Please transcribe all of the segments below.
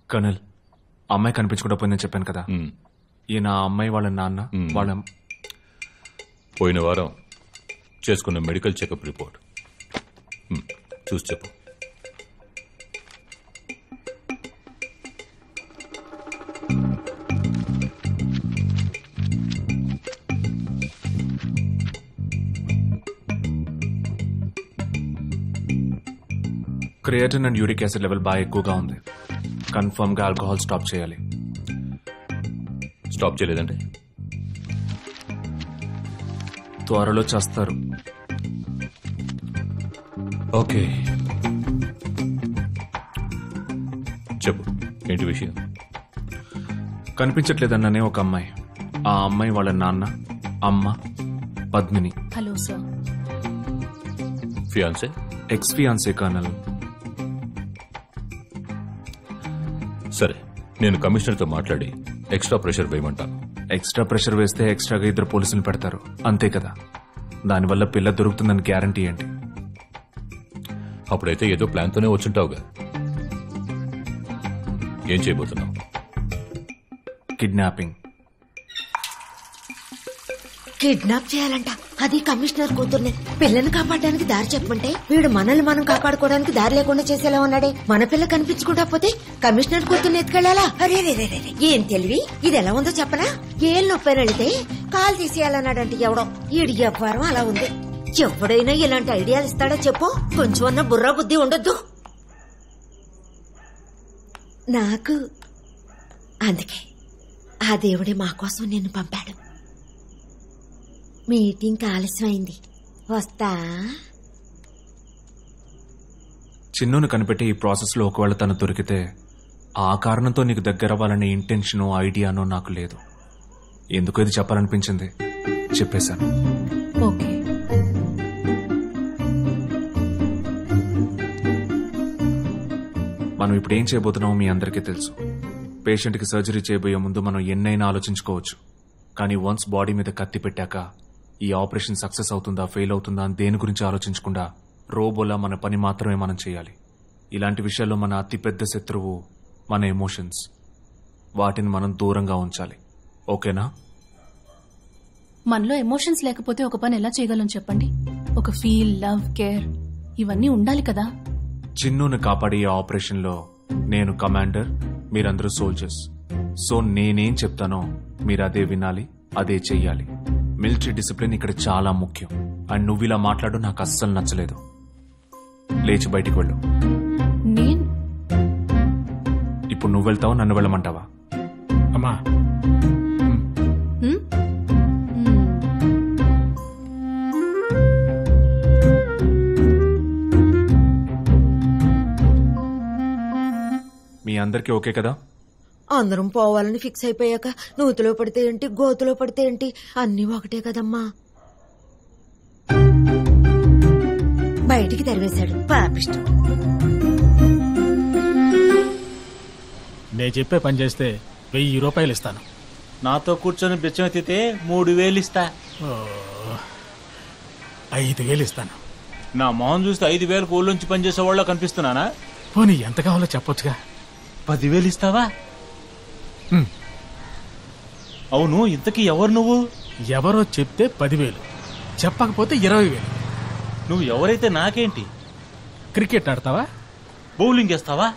Colonel అమ్మాయి కనిపించకుండా పోయిందని చెప్పాను కదా మ్. ఈయన ఆ అమ్మాయి వాళ్ళ నాన్న మ్. వాళ్ళ పోయిన వారం చేసుకున్న మెడికల్ చెకప్ రిపోర్ట్ మ్, చూసి చెప్పు creatine and uric acid level బాగా ఎక్కువగా ఉంది కన్ఫర్మ్ గా ఆల్కహాల్ స్టాప్ చేయాలి స్టాప్ చేయలేదంటే త్వరలో చేస్తారు ఓకే చెప్పు ఏంటి విషయం కనిపించట్లేదన్ననే ఒక అమ్మాయి ఆ అమ్మాయి వాళ్ళ నాన్న అమ్మ Padmini hello sir fiance ex fiance colonel సరే నేను కమిషనర్తో మాట్లాడి ఎక్స్ట్రా ప్రెషర్ వేయమంటాను ఎక్స్ట్రా ప్రెషర్ వేస్తే ఎక్స్ట్రాగా ఇద్దరు పోలీసులు పెడతారు అంతే కదా దానివల్ల పిల్ల దొరుకుతుందని గ్యారంటీ ఏంటి అప్పుడైతే ఏదో ప్లాన్తోనే వచ్చుంటావుగా ఏం చేయబోతున్నావు కిడ్నాపింగ్ కిడ్నాప్ చేయాలంట అది కమిషనర్ కూతుర్ని పిల్లని కాపాడడానికి దారి చెప్పమంటే వీడు మనల్ని మనం కాపాడుకోవడానికి దారి లేకుండా చేసేలా ఉన్నాడే మన పిల్ల కనిపించకుండా పోతే కమిషనర్ కూతుర్ని ఎత్తుకెళ్లాలా అరే రే రే రే రే. ఏం తెలివి ఇది ఎలా ఉందో చెప్పనా ఏళ్ళు నొప్పిని వెళితే కాలు తీసేయాలన్నాడంటే ఎవడో ఈడి వ్యవహారం అలా ఉంది ఎవడైనా ఇలాంటి ఐడియాలు ఇస్తాడో చెప్పు కొంచెం అన్న బుర్ర బుద్ధి ఉండొద్దు నాకు అందుకే ఆ దేవుడే మా కోసం నిన్ను పంపాడు మీటింగ్ ఆలస్యమైంది వస్తా చిన్నును కనిపెట్టి ఈ ప్రాసెస్ లో ఒకవేళ తను దొరికితే ఆ కారణంతో నీకు దగ్గర అవ్వాలనే ఇంటెన్షనో ఐడియానో నాకు లేదు ఎందుకు ఇది చెప్పాలనిపించింది చెప్పేశాను ఓకే మనం ఇప్పుడు ఏం చేయబోతున్నామో మీ అందరికీ తెలుసు పేషెంట్కి సర్జరీ చేయబోయే ముందు మనం ఎన్నైనా ఆలోచించుకోవచ్చు కానీ వన్స్ బాడీ మీద కత్తి పెట్టాక ఈ ఆపరేషన్ సక్సెస్ అవుతుందా ఫెయిల్ అవుతుందా అని దేని గురించి ఆలోచించకుండా రోబోలా మన పని మాత్రమే మనం చేయాలి ఇలాంటి విషయాల్లో మన అతిపెద్ద శత్రువు మన ఎమోషన్స్ వాటిని మనం దూరంగా ఉంచాలి ఓకేనా మనలో ఎమోషన్స్ లేకపోతే ఒక పని ఎలా చేయగలం చెప్పండి ఒక ఫీల్ లవ్ కేర్ ఇవన్నీ ఉండాలి కదా చిన్నును కాపాడే ఈ ఆపరేషన్లో నేను కమాండర్ మీరందరూ సోల్జర్స్ సో నేనేం చెప్తానో మీరు అదే వినాలి అదే చెయ్యాలి మిలిటరీ డిసిప్లిన్ ఇక్కడ చాలా ముఖ్యం అండ్ నువ్వు ఇలా మాట్లాడు నాకు అస్సలు నచ్చలేదు లేచి బయటికి వెళ్ళు నేను ఇప్పుడు నువ్వు వెళ్తావా నన్ను వెళ్ళమంటావా అమ్మా హ్మ్? హ్మ్. మీ అందరికీ ఓకే కదా అందరం పోవాలని ఫిక్స్ అయిపోయాక నూతిలో పడితే ఏంటి గోతులో పడితే ఏంటి అన్నీ ఒకటే కదమ్మా బయటికి తరివేశాడు పాపిష్టం నేను చెప్పే పని చేస్తే వెయ్యి రూపాయలు ఇస్తాను నాతో కూర్చొని బిచ్చం ఎత్తితే మూడు వేలు ఇస్తా ఓ, ఐదు వేలు ఇస్తాను నా మొహం చూస్తే ఐదు వేలకు ఊళ్ళోంచి పనిచేసే వాళ్ళ కనిపిస్తున్నానా పోనీ ఎంత కావాలో చెప్పొచ్చుగా పదివేలు ఇస్తావా హ్మ్. అవును ఇంతకీ ఎవరు నువ్వు ఎవరో చెప్తే పదివేలు చెప్పకపోతే ఇరవై వేలు నువ్వు ఎవరైతే నాకేంటి క్రికెట్ ఆడతావా బౌలింగ్ వేస్తావా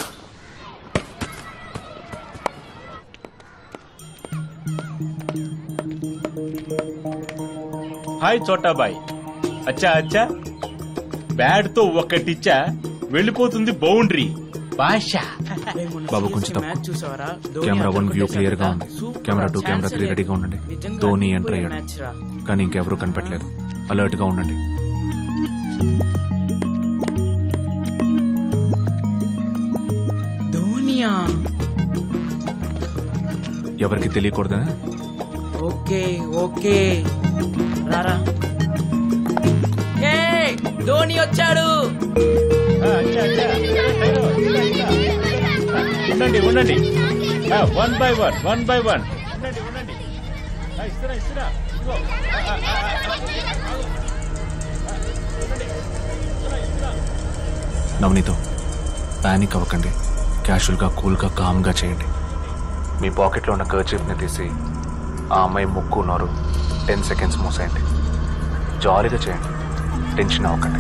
హాయ్ చోటాబాయ్ అచ్చా అచ్చా బ్యాట్ తో ఒక్కటిచ్చా వెళ్ళిపోతుంది బౌండరీ భాష బాబు కొంచెం తప్పు కెమెరా వన్ వ్యూ క్లియర్ గా ఉంది కెమెరా టూ కెమెరా త్రీ రెడీగా ఉండండి ధోని ఎంటర్ అయ్యాడు కానీ ఇంకెవరూ కనిపెట్టలేదు అలర్ట్ గా ఉండండి ధోనియా ఎవరికి తెలియకూడదని ఓకే ఓకే రారా ఏ ధోని వచ్చాడు ఉండండి ఉండండి one by one one by one ఉండండి ఉండండి ఆ, ఇస్తున్నా ఇస్తున్నా ఇదిగో. ఆ, ఆ, ఆ, ఆ, నవనీతో పానిక్ అవ్వకండి క్యాషువల్గా కూల్గా కామ్గా చేయండి మీ పాకెట్లో ఉన్న కర్చీఫ్ని తీసి ఆ అమ్మాయి ముక్కు నోరు టెన్ సెకండ్స్ మూసేయండి జాలీగా చేయండి టెన్షన్ అవ్వకండి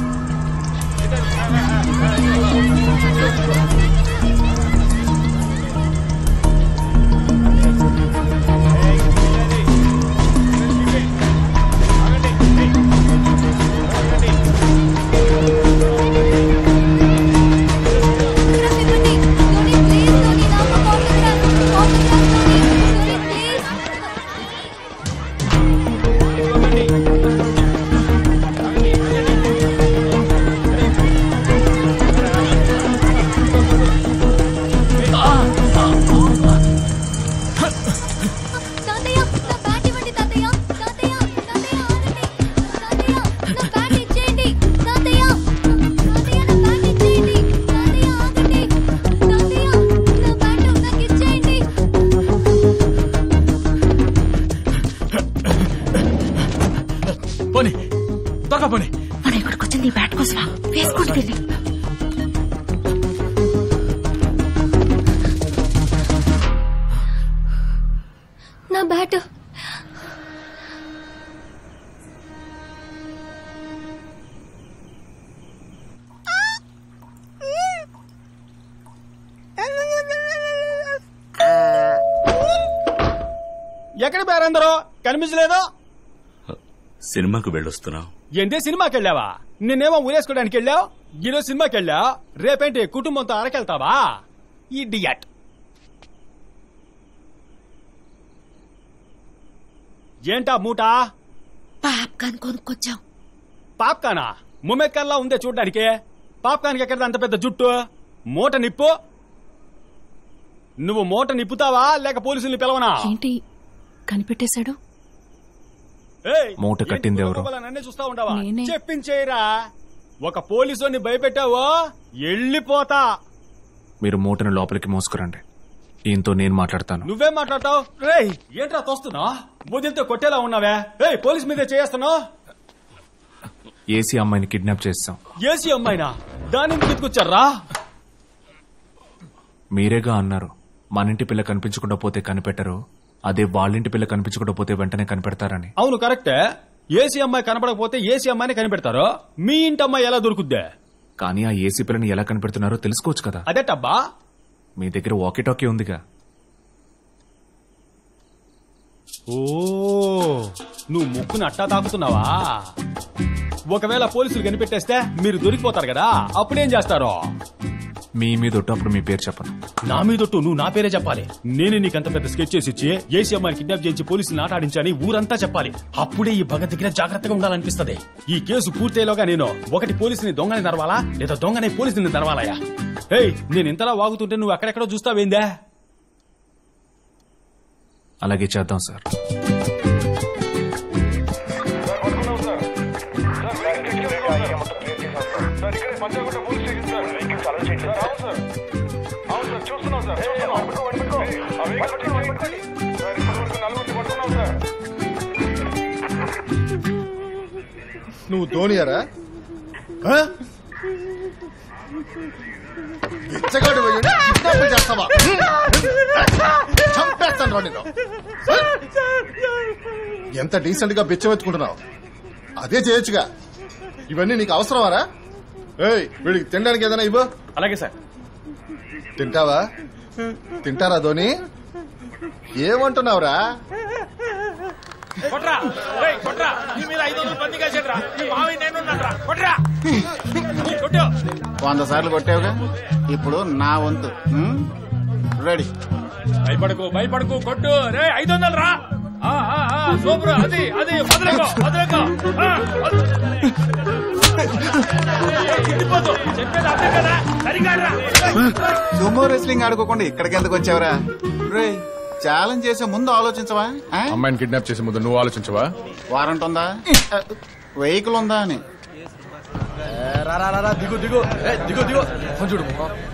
తాతయ్య నా బ్యాట్ ఇవ్వండి తాతయ్య తాతయ్య తాతయ్య ఆగండి తాతయ్య నా బ్యాట్ ఇచ్చేయండి తాతయ్య తాతయ్య నా బ్యాట్ ఇచ్చేయండి తాతయ్య ఆగండి తాతయ్య నా బ్యాట్ నాకు ఇచ్చేయండి పోనీ త్వరగా పోనీ మనం ఇక్కడికి వచ్చింది ఈ బ్యాట్ కోసమా వేసుకోండి వెళ్ళి నా బ్యాట్ ఎక్కడ పేరందరూ కనిపించలేదు సినిమాకు వెళ్ళొస్తున్నాం ఏంటి సినిమాకి వెళ్ళావా నిన్నేమో ఊరేసుకోవడానికి వెళ్ళావు ఈరోజు సినిమాకి వెళ్ళావు రేపేంటి కుటుంబంతో అరకెళ్తావా ఈ డియట్ ఏంటా మూట పాప్కాన్ కొనుక్కొచ్చాం పాప్కానా ముమ్మెక్కల్లా ఉందే చూడ్డానికి పాప్కాన్కి ఎక్కడ అంత పెద్ద జుట్టు మూట నిప్పు నువ్వు మూట నిప్పుతావా లేక పోలీసుల్ని పిలవనా ఏంటి కనిపెట్టేశాడు ఏయ్, మూట ఏంటి కట్టింది ఎవరు? కుక్కపిల్ల నన్నే చూస్తా ఉండవా నేనే. చెప్పించేయరా ఒక పోలీసుని భయపెట్టావో వెళ్ళిపోతా మీరు మూటను లోపలికి మోసుకురండి ఈయనతో నేను మాట్లాడతాను నువ్వేం మాట్లాడతావు రేయ్ ఏంట్రా తోస్తున్నా బుద్ధితో కొట్టేలా ఉన్నావే ఏయ్ పోలీస్ మీదే చేస్తున్నావు ఏసీ అమ్మాయిని కిడ్నాప్ చేస్తాం ఏసీ అమ్మాయినా దాని ఎందుకు ఎత్తుకొచ్చారా మీరేగా అన్నారు మన ఇంటి పిల్ల కనిపించకుండా పోతే కనిపెట్టరు అదే వాళ్ళింటి పిల్ల కనిపించకుండా పోతే వెంటనే కనిపెడతారని అవును కరెక్టే ఏసీ అమ్మాయి కనపడకపోతే ఏసీ అమ్మాయిని కనిపెడతారు మీ ఇంటి అమ్మాయి ఎలా దొరుకుద్దే కానీ ఆ ఏసీ పిల్లని ఎలా కనిపెడుతున్నారో తెలుసుకోవచ్చు కదా అదేటబ్బా మీ దగ్గర వాకీ టాకీ ఉందిగా ఓ నువ్వు ముక్కుని అట్టా తాకుతున్నావా ఒకవేళ పోలీసులు కనిపెట్టేస్తే మీరు దొరికిపోతారు కదా అప్పుడేం చేస్తారో మీ మీద ఒట్టు అప్పుడు మీ పేరు చెప్పను నా మీదొట్టు నువ్వు నా పేరే చెప్పాలి నేనే నీకు అంత పెద్ద స్కెచ్ చేసి ఇచ్చి ఏసీ అమ్మాయిని కిడ్నాప్ చేయించి పోలీసులు ఆటాడించని ఊరంతా చెప్పాలి అప్పుడే ఈ భగత్ దగ్గర జాగ్రత్తగా ఉండాలనిపిస్తది ఈ కేసు పూర్తయ్యేలోగా నేను ఒకటి పోలీసుని దొంగని నరవాలా లేదా దొంగని పోలీసుని నరవాలయా ఏయ్ నేను ఇంతలా వాగుతుంటే నువ్వు అక్కడెక్కడో చూస్తావేందే అలాగే చేద్దాం సార్ నువ్వు ధోనియారా బిచ్చగాడు పోయి ఉండి కిడ్నాప్ చేస్తావా చంపేస్తాను రా నిన్ను ఎంత డీసెంట్ గా బిచ్చవెత్తుకుంటున్నావు అదే చేయొచ్చుగా ఇవన్నీ నీకు అవసరమారా ఏయ్ వీడికి తినడానికి ఏదైనా ఇవ్వు అలాగే సార్ తింటావా తింటారా ధోని ఏమంటున్నావురా కొట్రా రేయ్, కొట్రా నీ మీద ఐదు వందలు మంది కాసేట్రా నీ మావి నేనున్నానురా. కొట్రా కొట్టు వంద సార్లు కొట్టావుగా ఇప్పుడు నా వంతు ఉమ్? రెడీ భయపడకు భయపడకు కొట్టు రే ఐదు వందలు రా ఆ, ఆ, ఆ, సూపర్ అది అది వదలకో వదలకో ఆ, వదలు. ఏయ్, తిట్టిపోతు. చెప్పేది అర్థం కదా సరిగా రా. సుమో రెస్లింగ్ ఆడుకోకుండా ఇక్కడికి ఎందుకు వచ్చావురా రే ఛాలెంజ్ చేసే ముందు ఆలోచించవా ఆ? అమ్మాయిని కిడ్నాప్ చేసే ముందు నువ్వు ఆలోచించవా వారంట్ ఉందా వెహికల్ ఉందా అని రా రా రా, రా దిగు దిగు ఏయ్, దిగు దిగు కొంచెం చూడు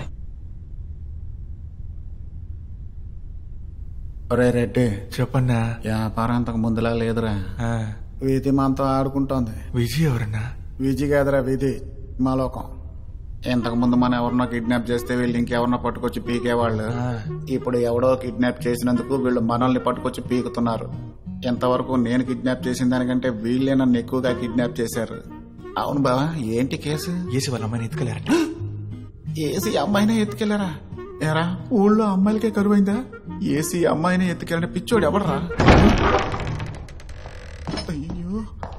ఒరే రెడ్డి చెప్పన్నా వ్యాపారం అంతకు ముందులా లేదురా వీధి మనతో ఆడుకుంటోంది విజయ్ ఎవరన్నా విజి కాదురా వీధి మా లోకం ఇంతకు ముందు మనం ఎవరినో కిడ్నాప్ చేస్తే వీళ్ళు ఇంకెవరినో పట్టుకొచ్చి పీకేవాళ్ళు ఇప్పుడు ఎవడో కిడ్నాప్ చేసినందుకు వీళ్ళు మనల్ని పట్టుకొచ్చి పీకుతున్నారు ఎంతవరకు నేను కిడ్నాప్ చేసిన దానికంటే వీళ్ళే నన్ను ఎక్కువగా కిడ్నాప్ చేశారు అవును బావా ఏంటి కేసు ఏసి వాళ్ళ అమ్మాయిని ఎత్తుకెళ్ళారంట ఏసీ అమ్మాయినే ఎత్తుకెళ్లారా ఏరా ఊళ్ళో అమ్మాయిలకే కరువైందా ఏసీ అమ్మాయినే ఎత్తుకెళ్ళిన పిచ్చోడు ఎవడరా అయ్యో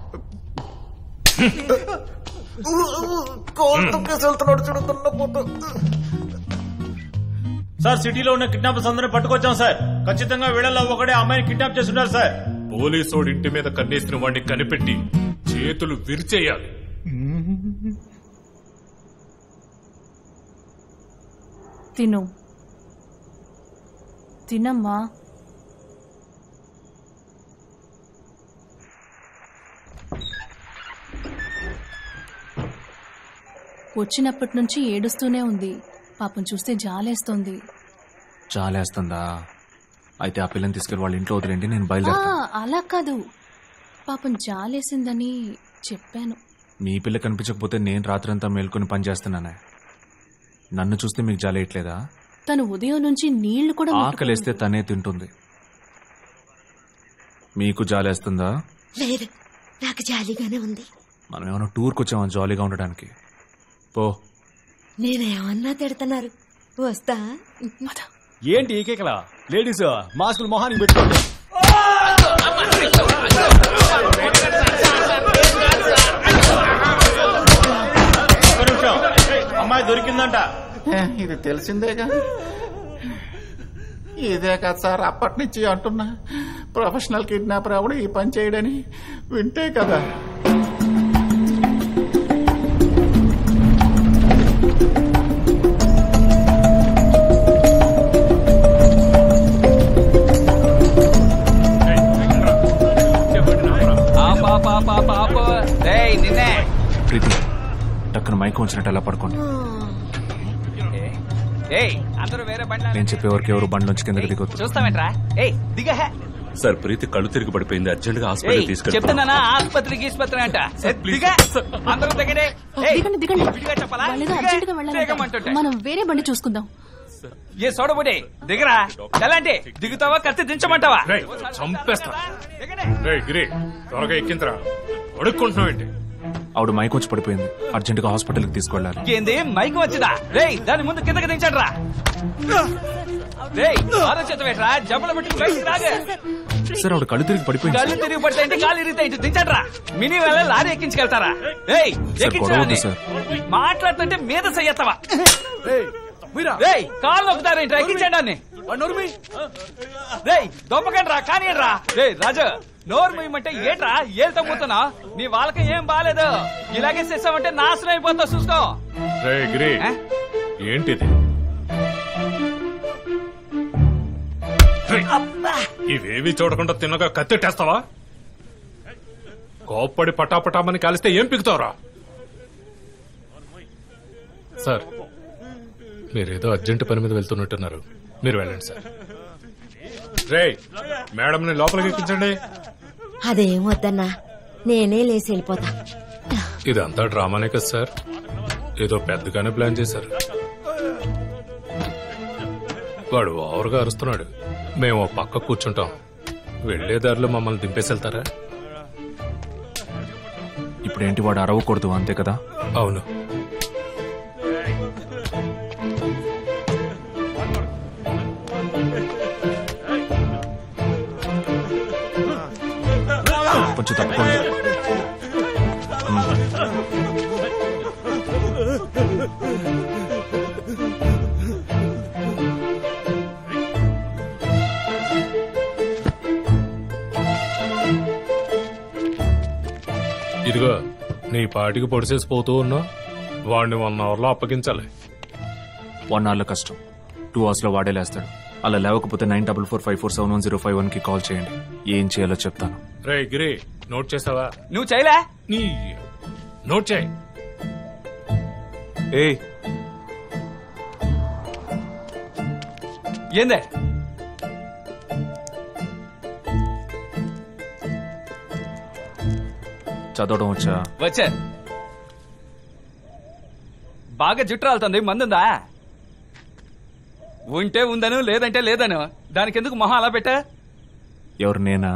సార్ సిటీలో ఉన్న కిడ్నాపర్స్ అందరిని పట్టుకొచ్చాం సార్ ఖచ్చితంగా వీళ్ళలో ఒకడే అమ్మాయిని కిడ్నాప్ చేస్తున్నారు సార్ పోలీసోడి ఇంటి మీద కన్నేసిన వాడిని కనిపెట్టి చేతులు విరిచేయాలి తిను తినమ్మా వచ్చినప్పటి నుంచి ఏడుస్తూనే ఉంది పాపం చూస్తే జాలేస్తోంది చాలేస్తుందా అయితే ఆ పిల్లని తీసుకెళ్ళి వాళ్ళ ఇంట్లో వదిలేండి నేను ఆ, బయలుదేరుతాను అలా కాదు పాపం జాలేసిందని చెప్పాను మీ పిల్ల కనిపించకపోతే నేను రాత్రంతా మేల్కొని పనిచేస్తున్నానే నన్ను చూస్తే మీకు జాలేయట్లేదా తను ఉదయం నుంచి నీళ్లు కూడా ముట్టుకోలేదు. ఆకలేస్తే తనే తింటుంది మీకు జాలేస్తుందా లేదు నాకు జాలీగానే ఉంది మనం ఏమైనా టూర్కి వచ్చామా జాలీగా ఉండడానికి పో నేనేమన్నా తిడుతున్నారు వస్తా ఏంటి ఏకేకలా లేడీస్ మాస్కులు మొహానికి పెట్టుకోండి ఒక్క నిమిషం అమ్మాయి దొరికిందంట ఏ, ఇది తెలిసిందేగా ఇదే కదా సార్ అప్పటి నుంచి అంటున్నా ప్రొఫెషనల్ కిడ్నాపర్ ఎవడు ఈ పని చేయడని వింటే కదా నిన్నే ప్రీతి టక్కున మైక్ ఉంచినట్టు అలా పడుకోండి ఏయ్ అందరూ వేరే బండ్ల నేను చెప్పేవరకు ఎవరు బండి నుంచి కిందకి దిగొద్దు చూస్తామేంట్రా ఏయ్ దిగ సార్ ప్రీతి కళ్ళు తిరిగి పడిపోయింది అర్జెంట్ గా ఏయ్ హాస్పిటల్ తీసుకెళ్తాను చెప్తున్నానా ఆసుపత్రి గీసుపత్రి అంట ఏ, దిగ అందరూ దిగడే ఏయ్ దిగండి దిగండి విడిగా చెప్పాలా వాళ్ళేదో దిగ. అర్జెంట్ గా వెళ్ళాలంట దిగమంటుంటే. మనం వేరే బండి చూసుకుందాం ఏ సోడబుడే దిగరా ఎలాంటి దిగుతావా కత్తి దించమంటావా చంపేస్తా గిరి త్వరగా ఎక్కింతరా అడుక్కుంటున్నావు ఏంటి ఆవిడ మైక్ వచ్చి పడిపోయింది అర్జెంట్ గా హాస్పిటల్కి తీసుకెళ్ళాలి ఏంది మైకు వచ్చిందా రేయ్ దాని ముందు కిందకి దించండ్రా రేయ్ ఆలోచితవేట్రా జబ్బులు పెట్టి బయటికి రాగే సార్ ఆవిడ కళ్ళు తిరిగి పడిపోయింది కళ్ళు తిరిగి పడితే ఏంటి కాలు ఇరిగితే ఏంటి దించండ్రా మినీ వేళ లారీ ఎక్కించుకెళ్తారా రేయ్ సార్ ఎక్కించరా గొడవద్దు సార్ మాట్లాడుతుంటే మీద చెయ్యత్తవా రేయ్ కాళ్ళు నొక్కుతారేంట్రా ఎక్కించండి అన్ని రేయ్ దొప్పకండి రా కానీ రా రేయ్ రాజు నోరు మూయమంటే ఏట్రా ఏళ్ళు తగ్గుతున్నా నీ వాళ్ళకి ఏం బాలేదు ఇలాగే చేసామంటే నాశనం అయిపోతావు చూసుకో రే గిరి ఏంటిది ఇవేవి చూడకుండా తిన్నగా కత్తెట్టేస్తావా కోప్పడి పటాపటామని కాలిస్తే ఏం పిగుతావురా సార్ మీరేదో అర్జెంట్ పని మీద వెళ్తున్నట్టున్నారు మీరు వెళ్ళండి సార్ రే మేడంని లోపలికి ఎక్కించండి అదేం వద్దన్నా నేనే లేచి వెళ్ళిపోతా ఇదంతా డ్రామానే కదా సార్ ఏదో పెద్దగానే ప్లాన్ చేశారు వాడు ఓవర్గా అరుస్తున్నాడు మేము ఓ పక్క కూర్చుంటాం వెళ్లే దారిలో మమ్మల్ని దింపేసి వెళ్తారా ఇప్పుడేంటి వాడు అరవకూడదు అంతే కదా అవును కొంచెం తప్పుకోండి ఇదిగో నీ పాటికి పొడిసేసి పోతూ ఉన్నా వాడిని వన్ అవర్లో అప్పగించాలి వన్ అవర్లో కష్టం టూ అవర్స్ లో వాడేలేస్తాడు అలా లేవకపోతే nine double four five four seven one zero five one కి కాల్ చేయండి ఏం చేయాలో చెప్తాను రే గిరి నోట్ చేసావా నువ్వు చేయలే నీ నోట్ చేయి ఏ ఏందే చదవడం వచ్చా వచ్చా బాగా జుట్టు రాలుతుంది మందుందా ఉంటే ఉందను లేదంటే లేదను దానికి ఎందుకు మొహం అలా పెట్టా ఎవరు నేనా